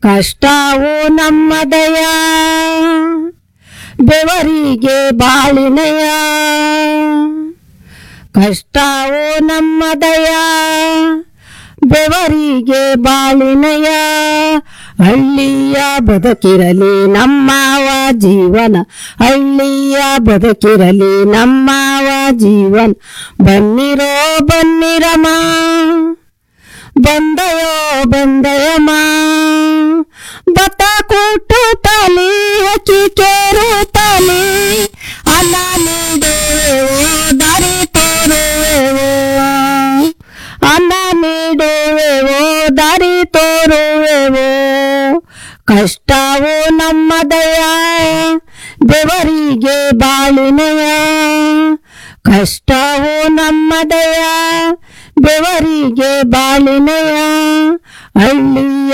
ಕಷ್ಟವು ನಮ್ಮದಯ ಬೆವರಿಗೆ ಬಾಳಿನಯ ಕಷ್ಟವು ನಮ್ಮದಯ ಬೆವರಿಗೆ ಬಾಳಿನಯ ಹಳ್ಳಿಯ ಬದುಕಿರಲಿ ನಮ್ಮವ ಜೀವನ ಹಳ್ಳಿಯ ಬದುಕಿರಲಿ ನಮ್ಮವ ಜೀವನ ಬನ್ನಿರೋ ಬನ್ನಿರಮ್ಮ ಬಂದಯೋ ಬಂದಯಮ್ಮ ಬತ್ತ ಕೂಟು ತಲಿ ಹಕ್ಕಿ ಕೇರು ತಲಿ ಅನ್ನ ನೀಡುವೆವೋ ದಾರಿ ತೋರುವೆವೋ ಅನ್ನ ನೀಡುವೆವೋ ದಾರಿ ತೋರುವೆವೋ ಕಷ್ಟವು ನಮ್ಮದಯ ಬೆವರಿಗೆ ಬಾಳಿನಯ ಕಷ್ಟವು ನಮ್ಮದಯ ಬೆವರಿಗೆ ಬಾಳಿನಯ ಹಳ್ಳಿ